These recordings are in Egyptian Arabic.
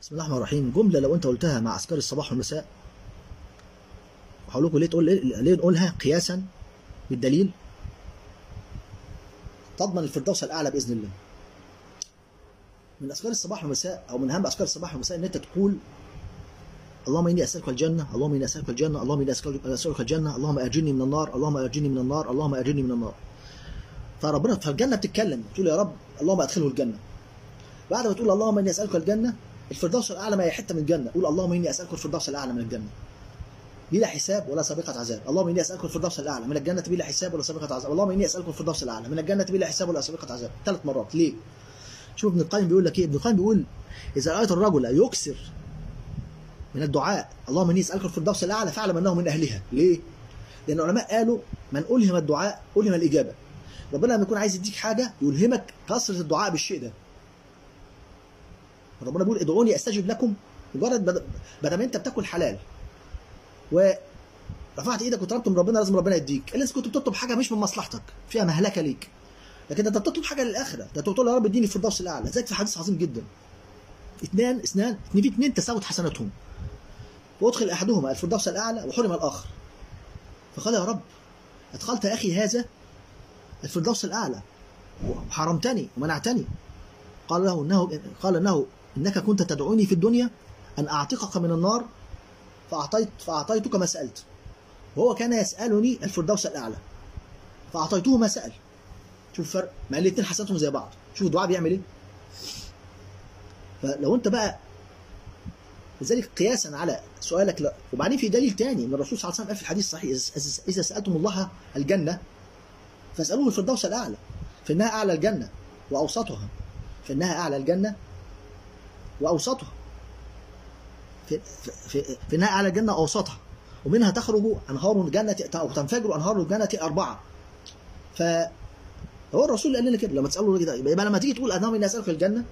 بسم الله الرحمن الرحيم جملة لو أنت قلتها مع أذكار الصباح والمساء وهقول لكم ليه تقول ليه نقولها قياسا بالدليل تضمن الفردوس الأعلى بإذن الله من أذكار الصباح والمساء أو من أهم أذكار الصباح والمساء إن أنت تقول اللهم إني أسألك الجنة اللهم إني أسألك الجنة اللهم إني أسألك الجنة اللهم أجرني من النار اللهم أجرني من النار اللهم أجرني من النار فربنا فالجنة بتتكلم تقول يا رب اللهم أدخله الجنة بعد ما تقول اللهم إني أسألك الجنة الفردوس الأعلى ما هي حتة من الجنة قول اللهم إني أسألك الفردوس الأعلى من الجنة بلا حساب ولا سابقة عذاب اللهم إني أسألك الفردوس الأعلى من الجنة بلا حساب ولا سابقة عذاب اللهم إني أسألك الفردوس الأعلى من الجنة بلا حساب ولا سابقة عذاب ثلاث مرات ليه شوف ابن القيم بيقول لك إيه ابن القيم بيقول إذا رأيت الرجل يكسر من الدعاء اللهم إني أسألك الفردوس الأعلى فاعلم أنه من أهلها ليه لأن العلماء قالوا من ألهم الدعاء ألهم الإجابة ربنا لما يكون عايز يديك حاجة يلهمك كثرة الدعاء بالشيء ده ربنا بيقول ادعوني استجب لكم مجرد بدل ما انت بتاكل حلال ورفعت ايدك وطلبت من ربنا لازم ربنا يديك الا اذا كنت بتطلب حاجه مش من مصلحتك فيها مهلكه ليك لكن انت بتطلب حاجه للاخره ده تقول يا رب اديني الفردوس الاعلى زيك في حديث عظيم جدا اثنان اثنان ان في اثنين تساوت حسناتهم وادخل احدهما الفردوس الاعلى وحرم الاخر فقال يا رب ادخلت اخي هذا الفردوس الاعلى وحرمتني ومنعتني قال له انه قال انه انك كنت تدعوني في الدنيا ان اعتقك من النار فاعطيت فاعطيتك ما سالت وهو كان يسالني الفردوس الاعلى فاعطيته ما سال شوف الفرق مع الاثنين حسناتهم زي بعض شوف الدعاء بيعمل ايه فلو انت بقى لذلك قياسا على سؤالك لا وبعدين في دليل تاني ان الرسول صلى الله عليه وسلم قال في الحديث الصحيح اذا سالتم الله الجنه فاسالوه الفردوس الاعلى فانها اعلى الجنه واوسطها فانها اعلى الجنه واوسطها في, في, في انها اعلى الجنه اوسطها ومنها تخرج انهار الجنه او تنفجر انهار الجنه اربعه ف هو الرسول قال لنا كده لما تساله كده يبقى لما تيجي تقول اللهم اني اسالك الجنه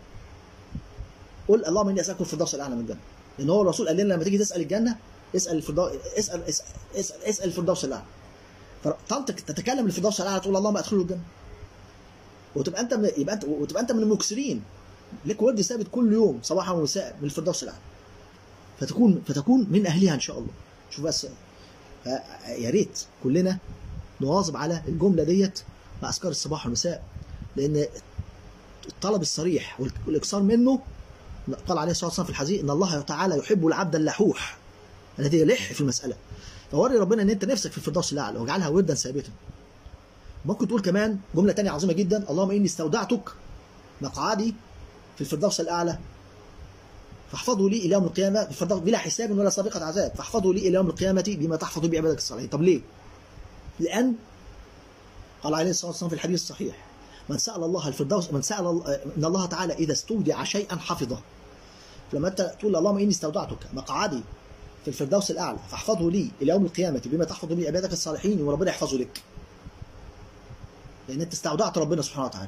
قول اللهم اني اسالك الفردوس الاعلى من الجنه لان هو الرسول قال لنا لما تيجي تسال الجنه اسال الفردوس اسال اسال اسال, اسأل الفردوس الاعلى فطالتك تتكلم الفردوس الاعلى تقول اللهم ادخله الجنه وتبقى انت من يبقى انت وتبقى انت من المكسرين لك ورد ثابت كل يوم صباحا ومساء من الفردوس الاعلى فتكون فتكون من اهلها ان شاء الله شوف بس يا ريت كلنا نواظب على الجمله ديت مع اذكار الصباح والمساء لان الطلب الصريح والاكثار منه قال عليه الصلاه والسلام في الحديث ان الله تعالى يحب العبد اللحوح الذي يلح في المساله فوري ربنا ان انت نفسك في الفردوس الاعلى واجعلها وردا ثابتا ممكن تقول كمان جمله ثانيه عظيمه جدا اللهم اني استودعتك مقعدي في الفردوس الاعلى فاحفظوا لي الى يوم القيامه بفردوس بلا حساب ولا سابقه عذاب فاحفظوا لي الى يوم القيامه بما تحفظ به عبادك الصالحين طب ليه؟ لان قال عليه الصلاه والسلام في الحديث الصحيح من سال الله الفردوس من سال ان الله تعالى اذا استودع شيئا حفظه فلما انت تقول اللهم اني استودعتك مقعدي في الفردوس الاعلى فاحفظه لي الى يوم القيامه بما تحفظ به عبادك الصالحين وربنا يحفظه لك لان انت استودعت ربنا سبحانه وتعالى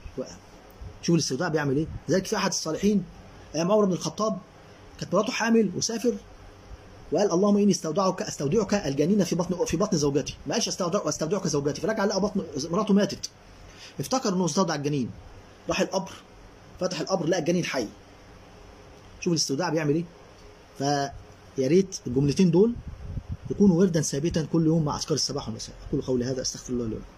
شوف الاستوداع بيعمل ايه لذلك في احد الصالحين ايام عمر بن الخطاب كانت مراته حامل وسافر وقال اللهم اني استودعك استودعك الجنين في بطن في بطن زوجتي ما قالش استودع استودعك زوجتي فرجع لقى بطن مراته ماتت افتكر انه استودع الجنين راح القبر فتح القبر لقى الجنين حي شوف الاستوداع بيعمل ايه فيا ريت الجملتين دول يكونوا وردا ثابتا كل يوم مع اذكار الصباح والمساء اقول قولي هذا استغفر الله لي ولكم